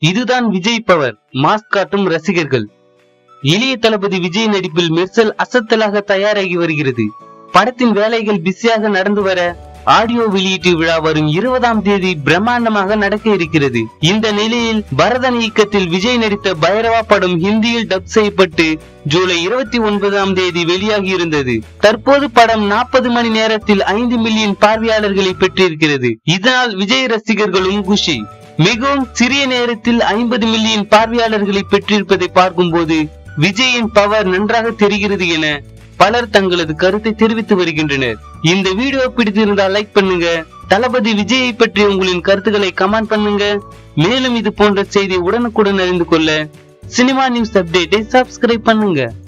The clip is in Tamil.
இதுதான் விஜய் பவர் மாஸ் காட்டும் ரசிகர்கள் இளைய தளபதி விஜய் நடிப்பில் மெர்சல் அசத்தலாக தயாராகி வருகிறது படத்தின் வேலைகள் பிஸியாக நடந்து வர ஆடியோ வெளியீட்டு விழா வரும் இருபதாம் தேதி பிரம்மாண்டமாக நடக்க இருக்கிறது இந்த நிலையில் பரதன் இயக்கத்தில் விஜய் நடித்த பைரவா படம் ஹிந்தியில் டப் செய்யப்பட்டு ஜூலை இருபத்தி ஒன்பதாம் தேதி வெளியாகி இருந்தது தற்போது படம் நாற்பது மணி நேரத்தில் ஐந்து மில்லியன் பார்வையாளர்களை பெற்றிருக்கிறது இதனால் விஜய் ரசிகர்களும் குஷி மிகவும் சிறிய நேரத்தில் ஐம்பது மில்லியன் பார்வையாளர்களை பெற்றிருப்பதை பார்க்கும்போது விஜயின் பவர் நன்றாக தெரிகிறது என பலர் தங்களது கருத்தை தெரிவித்து வருகின்றனர் இந்த வீடியோ பிடித்திருந்தால் லைக் பண்ணுங்க தளபதி விஜயை பற்றி உங்களின் கருத்துக்களை கமெண்ட் பண்ணுங்க மேலும் இது போன்ற செய்தி உடனுக்குடன் அறிந்து கொள்ள சினிமா நியூஸ் அப்டேட்டை சப்ஸ்கிரைப் பண்ணுங்க